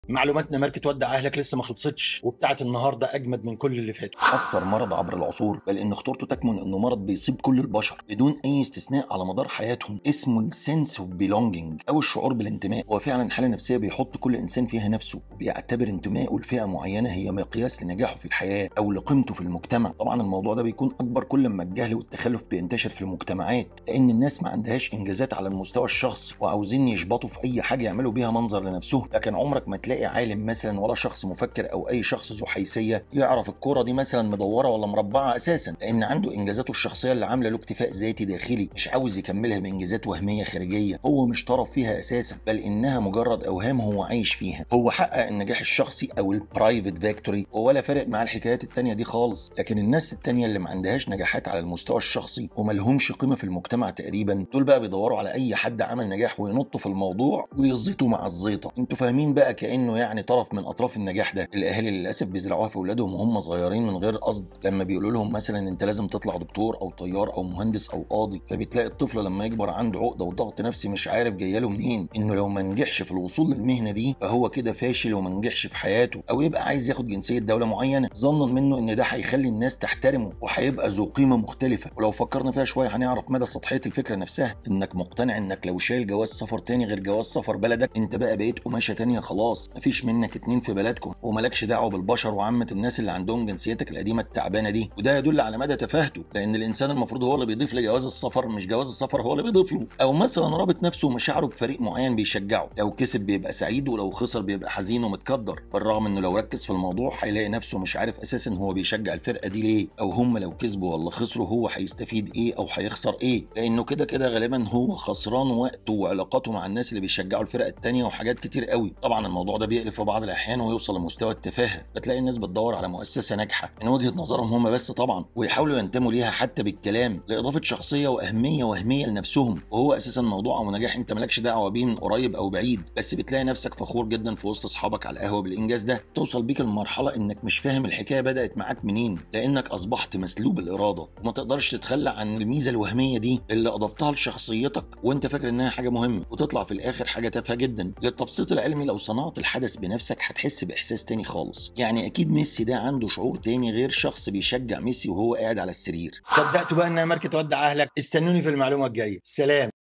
معلوماتنا ماركة ودع اهلك لسه ما خلصتش وبتاعت النهارده اجمد من كل اللي فاتوا أخطر مرض عبر العصور بل إن خطورته تكمن إنه مرض بيصيب كل البشر بدون أي استثناء على مدار حياتهم اسمه السنس اوف بيلونجينج أو الشعور بالانتماء هو فعلا حالة نفسية بيحط كل إنسان فيها نفسه وبيعتبر انتمائه لفئة معينة هي مقياس لنجاحه في الحياة أو لقيمته في المجتمع طبعا الموضوع ده بيكون أكبر كل ما الجهل والتخلف بينتشر في المجتمعات لأن الناس ما عندهاش إنجازات على المستوى الشخصي وعاوزين يشبطوا في أي حاجة يعملوا بيها منظر لنفسهم لكن عمرك ما تلاقي عالم مثلا ولا شخص مفكر او اي شخص ذو حيثيه يعرف الكوره دي مثلا مدوره ولا مربعه اساسا لان عنده انجازاته الشخصيه اللي عامله له اكتفاء ذاتي داخلي مش عاوز يكملها بانجازات وهميه خارجيه هو مش طرف فيها اساسا بل انها مجرد اوهام هو عايش فيها هو حقق النجاح الشخصي او البرايفت فيكتوري ولا فارق مع الحكايات التانية دي خالص لكن الناس التانية اللي ما عندهاش نجاحات على المستوى الشخصي وملهمش قيمه في المجتمع تقريبا دول بقى بيدوروا على اي حد عمل نجاح وينطوا في الموضوع ويزيطوا مع الزيطه انتوا فاهمين بقى كانه يعني طرف من اطراف النجاح ده الاهالي للاسف بيزرعوها في اولادهم وهم صغيرين من غير قصد لما بيقولوا لهم مثلا انت لازم تطلع دكتور او طيار او مهندس او قاضي فبتلاقي الطفل لما يكبر عنده عقده وضغط نفسي مش عارف جايه له منين انه لو ما نجحش في الوصول للمهنه دي فهو كده فاشل وما نجحش في حياته او يبقى عايز ياخد جنسيه دوله معينه ظنا منه ان ده هيخلي الناس تحترمه وهيبقى ذو قيمه مختلفه ولو فكرنا فيها شويه هنعرف مدى سطحيه الفكره نفسها انك مقتنع انك لو شايل جواز سفر تاني غير جواز سفر بلدك انت بقى بقيت قماشه تانيه خلاص مفيش منك اتنين في بلدكم وملكش دعوه بالبشر وعامه الناس اللي عندهم جنسيتك القديمه التعبانه دي وده يدل على مدى تفاهته لان الانسان المفروض هو اللي بيضيف لجواز السفر مش جواز السفر هو اللي بيضيف له او مثلا رابط نفسه ومشاعره بفريق معين بيشجعه لو كسب بيبقى سعيد ولو خسر بيبقى حزين ومتقدر بالرغم انه لو ركز في الموضوع هيلاقي نفسه مش عارف اساسا هو بيشجع الفرقه دي ليه او هم لو كسبوا ولا خسروا هو هيستفيد ايه او هيخسر ايه لانه كده كده غالبا هو خسران وقته وعلاقاته مع الناس اللي بيشجعوا الفرقه التانيه وحاجات كتير قوي طبعا الموضوع ده بيقلب في بعض الاحيان ويوصل لمستوى التفاهه بتلاقي الناس بتدور على مؤسسه ناجحه من وجهه نظرهم هم بس طبعا ويحاولوا ينتموا ليها حتى بالكلام لاضافه شخصيه واهميه وهميه لنفسهم وهو اساسا موضوع او نجاح انت مالكش دعوه بيه من قريب او بعيد بس بتلاقي نفسك فخور جدا في وسط اصحابك على القهوه بالانجاز ده توصل بيك لمرحله انك مش فاهم الحكايه بدات معاك منين لانك اصبحت مسلوب الاراده وما تقدرش تتخلى عن الميزه الوهميه دي اللي اضفتها لشخصيتك وانت فاكر انها حاجه مهمه وتطلع في الاخر حاجه تافهه جدا للتبسيط العلمي لو صنعت الحدث بنفسك هتحس باحساس تاني خالص يعني اكيد ميسي ده عنده شعور تاني غير شخص بيشجع ميسي وهو قاعد على السرير صدقتوا بقى انها ماركة ودع اهلك استنوني في المعلومه الجايه سلام